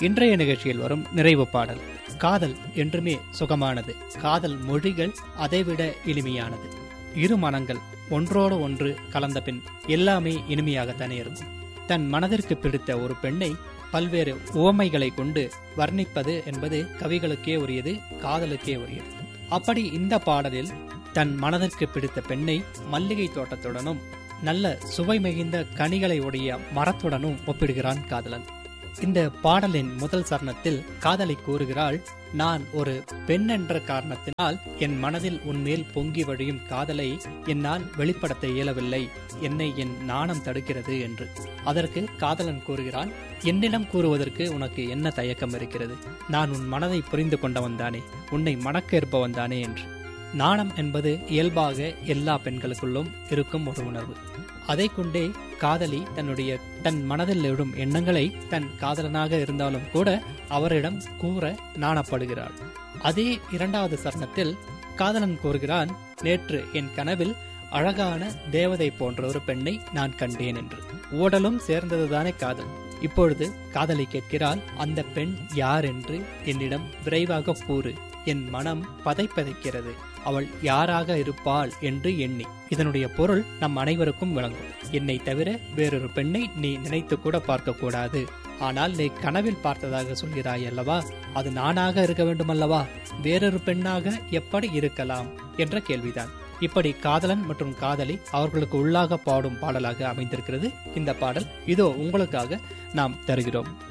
இன்றைய நிகழ்ச்சியில் வரும் நிறைவு பாடல் காதல் என்றுமே சுகமானது காதல் மொழிகள் அதைவிட இனிமையானது இரு மனங்கள் ஒன்றோடு ஒன்று கலந்த பின் எல்லாமே இனிமையாகத்தானே இருக்கும் தன் மனதிற்கு பிடித்த ஒரு பெண்ணை பல்வேறு உவமைகளை கொண்டு வர்ணிப்பது என்பது கவிகளுக்கே உரியது காதலுக்கே உரியது அப்படி இந்த பாடலில் தன் மனதிற்கு பிடித்த பெண்ணை மல்லிகை தோட்டத்துடனும் நல்ல சுவை மிகுந்த கனிகளை உடைய மரத்துடனும் ஒப்பிடுகிறான் காதலன் இந்த பாடலின் முதல் சரணத்தில் காதலை கூறுகிறாள் நான் ஒரு பெண் என்ற காரணத்தினால் என் மனதில் உன்மேல் பொங்கி வழியும் காதலை என்னால் வெளிப்படுத்த இயலவில்லை என்னை என் நாணம் தடுக்கிறது என்று அதற்கு காதலன் கூறுகிறான் என்னிடம் கூறுவதற்கு உனக்கு என்ன தயக்கம் இருக்கிறது நான் உன் மனதை புரிந்து கொண்டவன் தானே உன்னை மணக்க இருப்பவன் தானே என்று நாணம் என்பது இயல்பாக எல்லா பெண்களுக்குள்ளும் இருக்கும் ஒரு உணர்வு அதை கொண்டே காதலி தன்னுடைய தன் மனதில் எழும் எண்ணங்களை தன் காதலனாக இருந்தாலும் கூட அவரிடம் கூற நாணப்படுகிறாள் அதே இரண்டாவது சரணத்தில் காதலன் கூறுகிறான் நேற்று என் கனவில் அழகான தேவதை போன்ற ஒரு பெண்ணை நான் கண்டேன் என்று ஓடலும் சேர்ந்ததுதானே காதல் இப்பொழுது காதலை கேட்கிறாள் அந்த பெண் யார் என்று என்னிடம் விரைவாக கூறு என் மனம் பதைப்பதைக்கிறது அவள் யாராக இருப்பாள் என்று எண்ணி இதனுடைய பொருள் நம் அனைவருக்கும் விளங்கும் என்னை தவிர வேறொரு பெண்ணை நீ நினைத்து கூட பார்க்க கூடாது ஆனால் நீ கனவில் பார்த்ததாக சொல்கிறாய் அல்லவா அது நானாக இருக்க வேண்டுமல்லவா வேறொரு பெண்ணாக எப்படி இருக்கலாம் என்ற கேள்விதான் இப்படி காதலன் மற்றும் காதலி அவர்களுக்கு உள்ளாக பாடும் பாடலாக அமைந்திருக்கிறது இந்த பாடல் இதோ உங்களுக்காக நாம் தருகிறோம்